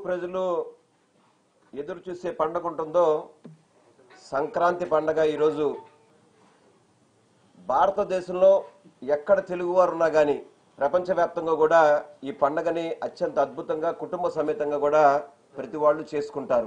ప్రజలు ఎదురు చూసే పండగ ఉంటుందో సంక్రాంతి పండగ ఈరోజు భారతదేశంలో ఎక్కడ తెలుగువారు ఉన్నా కానీ ప్రపంచవ్యాప్తంగా కూడా ఈ పండగని అత్యంత అద్భుతంగా కుటుంబ సమేతంగా కూడా ప్రతి వాళ్ళు చేసుకుంటారు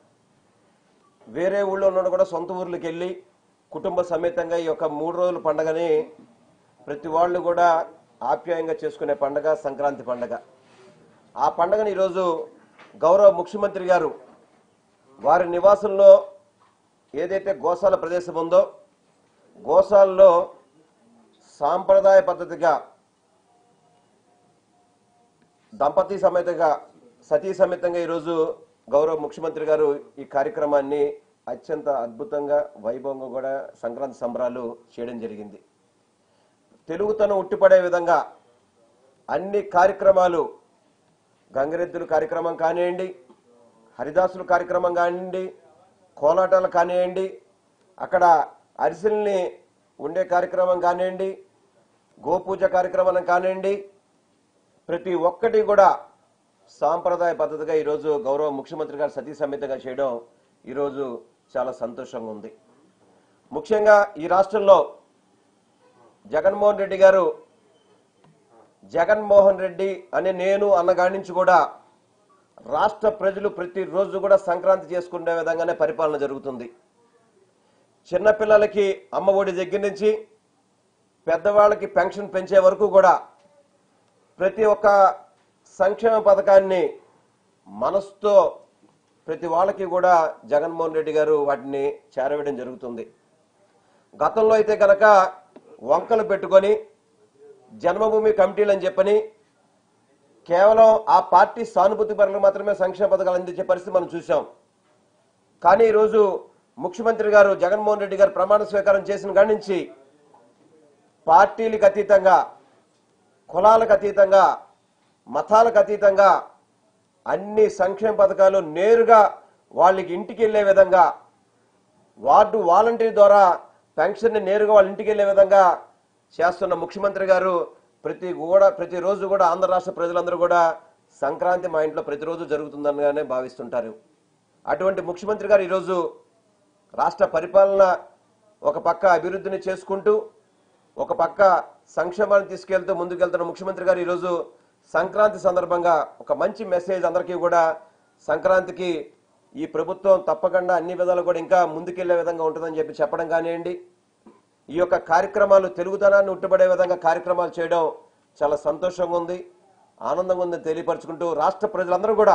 వేరే ఊళ్ళో ఉన్న కూడా సొంత ఊర్లకు వెళ్ళి కుటుంబ సమేతంగా ఈ యొక్క మూడు రోజుల పండగని ప్రతి వాళ్ళు కూడా ఆప్యాయంగా చేసుకునే పండగ సంక్రాంతి పండగ ఆ పండగని ఈరోజు గౌరవ ముఖ్యమంత్రి గారు వారి నివాసంలో ఏదైతే గోశాల ప్రదేశం ఉందో గోశాలలో సాంప్రదాయ పద్ధతిగా దంపతి సమేతంగా సతీ సమేతంగా ఈరోజు గౌరవ ముఖ్యమంత్రి గారు ఈ కార్యక్రమాన్ని అత్యంత అద్భుతంగా వైభవంగా కూడా సంక్రాంతి సంబరాలు చేయడం జరిగింది తెలుగుతనం ఉట్టిపడే విధంగా అన్ని కార్యక్రమాలు గంగిరెద్దుల కార్యక్రమం కానివ్వండి హరిదాసుల కార్యక్రమం కానివ్వండి కోలాటాలు కానివ్వండి అక్కడ అరిసెల్ని ఉండే కార్యక్రమం కానివ్వండి గోపూజ కార్యక్రమం కానివ్వండి ప్రతి ఒక్కటి కూడా సాంప్రదాయ పద్ధతిగా ఈరోజు గౌరవ ముఖ్యమంత్రి గారు సతీ సమేతంగా చేయడం ఈరోజు చాలా సంతోషంగా ఉంది ముఖ్యంగా ఈ రాష్ట్రంలో జగన్మోహన్ రెడ్డి గారు జగన్మోహన్ రెడ్డి అనే నేను అన్నగాడి నుంచి కూడా రాష్ట్ర ప్రజలు ప్రతిరోజు కూడా సంక్రాంతి చేసుకునే విధంగానే పరిపాలన జరుగుతుంది చిన్నపిల్లలకి అమ్మ ఒడి దగ్గర నుంచి పెద్దవాళ్ళకి పెన్షన్ పెంచే వరకు కూడా ప్రతి ఒక్క సంక్షేమ పథకాన్ని మనసుతో ప్రతి వాళ్ళకి కూడా జగన్మోహన్ రెడ్డి గారు వాటిని చేరవేయడం జరుగుతుంది గతంలో అయితే కనుక వంకలు పెట్టుకొని జన్మభూమి కమిటీలు అని చెప్పని కేవలం ఆ పార్టీ సానుభూతి పరులకు మాత్రమే సంక్షేమ పథకాలు అందించే పరిస్థితి మనం చూసాం కానీ ఈరోజు ముఖ్యమంత్రి గారు జగన్మోహన్ రెడ్డి గారు ప్రమాణ స్వీకారం చేసిన కాడి నుంచి పార్టీలకు అతీతంగా కులాలకు అతీతంగా మతాలకు అతీతంగా అన్ని సంక్షేమ పథకాలు నేరుగా వాళ్ళకి ఇంటికి వెళ్ళే విధంగా వార్డు వాలంటీర్ ద్వారా పెన్షన్ని నేరుగా వాళ్ళ ఇంటికి వెళ్ళే విధంగా చేస్తున్న ముఖ్యమంత్రి గారు ప్రతి కూడా ప్రతిరోజు కూడా ఆంధ్ర రాష్ట్ర ప్రజలందరూ కూడా సంక్రాంతి మా ఇంట్లో ప్రతిరోజు జరుగుతుందనగానే భావిస్తుంటారు అటువంటి ముఖ్యమంత్రి గారు ఈరోజు రాష్ట్ర పరిపాలన ఒక పక్క అభివృద్ధిని చేసుకుంటూ ఒక పక్క సంక్షేమాన్ని తీసుకెళ్తూ ముందుకెళ్తున్న ముఖ్యమంత్రి గారు ఈరోజు సంక్రాంతి సందర్భంగా ఒక మంచి మెసేజ్ అందరికీ కూడా సంక్రాంతికి ఈ ప్రభుత్వం తప్పకుండా అన్ని విధాలు కూడా ఇంకా ముందుకెళ్లే విధంగా ఉంటుందని చెప్పి చెప్పడం కానివ్వండి ఈ యొక్క కార్యక్రమాలు తెలుగుదనాన్ని ఉట్టుబడే విధంగా కార్యక్రమాలు చేయడం చాలా సంతోషంగా ఉంది ఆనందంగా ఉందని తెలియపరచుకుంటూ రాష్ట్ర ప్రజలందరూ కూడా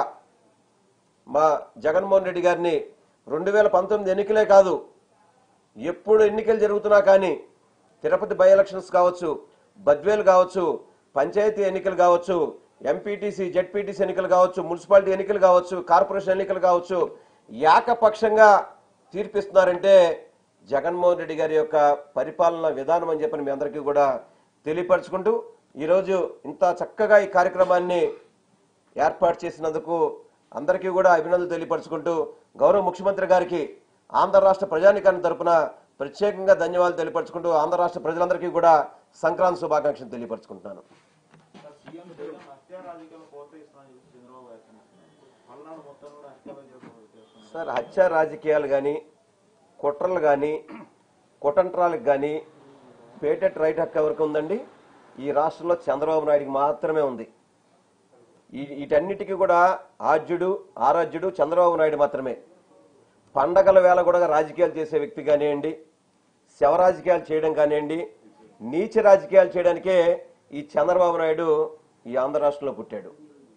మా జగన్మోహన్ రెడ్డి గారిని రెండు వేల పంతొమ్మిది ఎన్నికలే కాదు ఎప్పుడు ఎన్నికలు జరుగుతున్నా కానీ తిరుపతి బై ఎలక్షన్స్ కావచ్చు బద్వేలు కావచ్చు పంచాయతీ ఎన్నికలు కావచ్చు ఎంపీటీసీ జెడ్పీటీసీ ఎన్నికలు కావచ్చు మున్సిపాలిటీ ఎన్నికలు కావచ్చు కార్పొరేషన్ ఎన్నికలు కావచ్చు ఏకపక్షంగా తీర్పిస్తున్నారంటే జగన్మోహన్ రెడ్డి గారి యొక్క పరిపాలన విధానం అని చెప్పని మీ అందరికీ కూడా తెలియపరచుకుంటూ ఈరోజు ఇంత చక్కగా ఈ కార్యక్రమాన్ని ఏర్పాటు చేసినందుకు అందరికీ కూడా అభినందనలు తెలియపరచుకుంటూ గౌరవ ముఖ్యమంత్రి గారికి ఆంధ్ర రాష్ట్ర ప్రజానికాన్ని తరపున ప్రత్యేకంగా ధన్యవాదాలు తెలియపరచుకుంటూ ఆంధ్ర రాష్ట్ర ప్రజలందరికీ కూడా సంక్రాంతి శుభాకాంక్షలు తెలియపరచుకుంటున్నాను సీఎం జగన్ హత్యా రాజకీయాలు ప్రోత్సహిస్తున్నారని చెప్పి చంద్రబాబు వ్యాఖ్యానిస్తున్నారు పల్నాడు మొత్తం కూడా హత్యా రాజకీయాలు చేస్తున్నారు సార్ హత్య రాజకీయాలు కానీ కుట్రలు కానీ కుటంట్రాలకు కానీ పేటెంట్ రైట్ హక్కు ఎవరికి ఉందండి ఈ రాష్ట్రంలో చంద్రబాబు నాయుడికి మాత్రమే ఉంది ఈ- వీటన్నిటికీ కూడా ఆద్యుడు ఆరాధ్యుడు చంద్రబాబు నాయుడు మాత్రమే పండగల వేళ కూడా రాజకీయాలు చేసే వ్యక్తి కానివ్వండి శవ రాజకీయాలు చేయడం కానివ్వండి నీచ రాజకీయాలు చేయడానికే ఈ చంద్రబాబు నాయుడు ఈ ఆంధ్ర రాష్ట్రంలో పుట్టాడు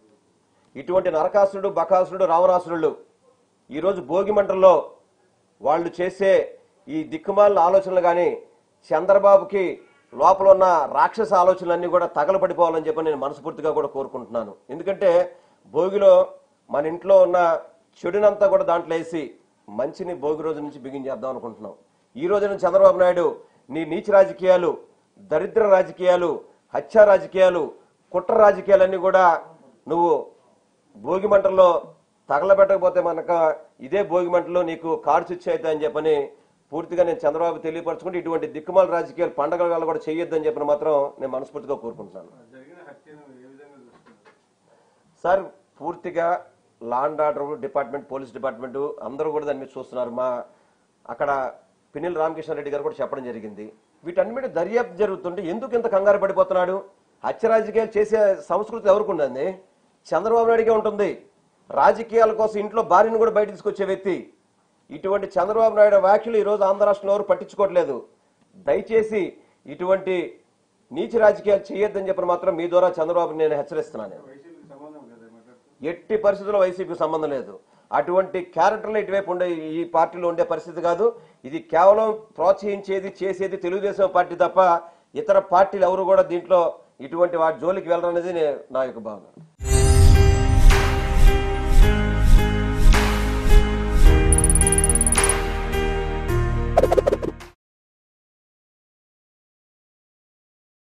ఇటువంటి నరకాసురుడు బకాసురుడు రావణాసురుడు ఈరోజు భోగి మంటల్లో వాళ్ళు చేసే ఈ దిక్కుమాలిన ఆలోచనలు కానీ చంద్రబాబుకి లోపల ఉన్న రాక్షస ఆలోచనలన్నీ కూడా తగలబడిపోవాలని చెప్పి నేను మనస్ఫూర్తిగా కూడా కోరుకుంటున్నాను ఎందుకంటే భోగిలో మన ఇంట్లో ఉన్న చెడునంతా కూడా దాంట్లో వేసి మంచిని భోగి రోజు నుంచి బిగించేద్దాం అనుకుంటున్నాం ఈ రోజున చంద్రబాబు నాయుడు నీ నీచ రాజకీయాలు దరిద్ర రాజకీయాలు హత్య రాజకీయాలు కుట్ర రాజకీయాలన్నీ కూడా నువ్వు భోగి మంటల్లో తగలబెట్టకపోతే మనక ఇదే భోగి మంటలో నీకు కారు చుచ్చి అవుతాయని చెప్పని పూర్తిగా నేను చంద్రబాబు తెలియపరచుకుంటే ఇటువంటి దిక్కుమాల రాజకీయాలు పండగల వేళ కూడా చేయొద్దని చెప్పిన మాత్రం నేను మనస్ఫూర్తిగా కోరుకుంటున్నాను జరిగిన హత్యను ఏ విధంగా చూస్తున్నారు సార్ పూర్తిగా law and order department police department అందరూ కూడా దాన్ని చూస్తున్నారు మా అక్కడ పినిల్ రామకృష్ణారెడ్డి గారు కూడా చెప్పడం జరిగింది వీటన్నిటి దర్యాప్తు జరుగుతుంటే ఎందుకు ఇంత కంగారు పడిపోతున్నాడు హత్య రాజకీయాలు చేసే సంస్కృతి ఎవరికి ఉందండి చంద్రబాబు నాయుడుకే ఉంటుంది రాజకీయాల కోసం ఇంట్లో భార్యను కూడా బయట తీసుకొచ్చే వ్యక్తి ఇటువంటి చంద్రబాబు నాయుడు వ్యాఖ్యలు ఈరోజు ఆంధ్ర రాష్ట్రంలో ఎవరు పట్టించుకోవట్లేదు దయచేసి ఇటువంటి నీచ రాజకీయాలు చేయొద్దని చెప్పిన మాత్రం మీ ద్వారా చంద్రబాబు నేను హెచ్చరిస్తున్నాను నేను. ఎట్టి పరిస్థితుల్లో వైసీపీకి సంబంధం లేదు అటువంటి క్యారెక్టర్లు ఇటువైపు ఉండే ఈ పార్టీలో ఉండే పరిస్థితి కాదు ఇది కేవలం ప్రోత్సహించేది చేసేది తెలుగుదేశం పార్టీ తప్ప ఇతర పార్టీలు ఎవరు కూడా దీంట్లో ఇటువంటి వాటి జోలికి వెళ్ళరనేది నే- నా యొక్క భావన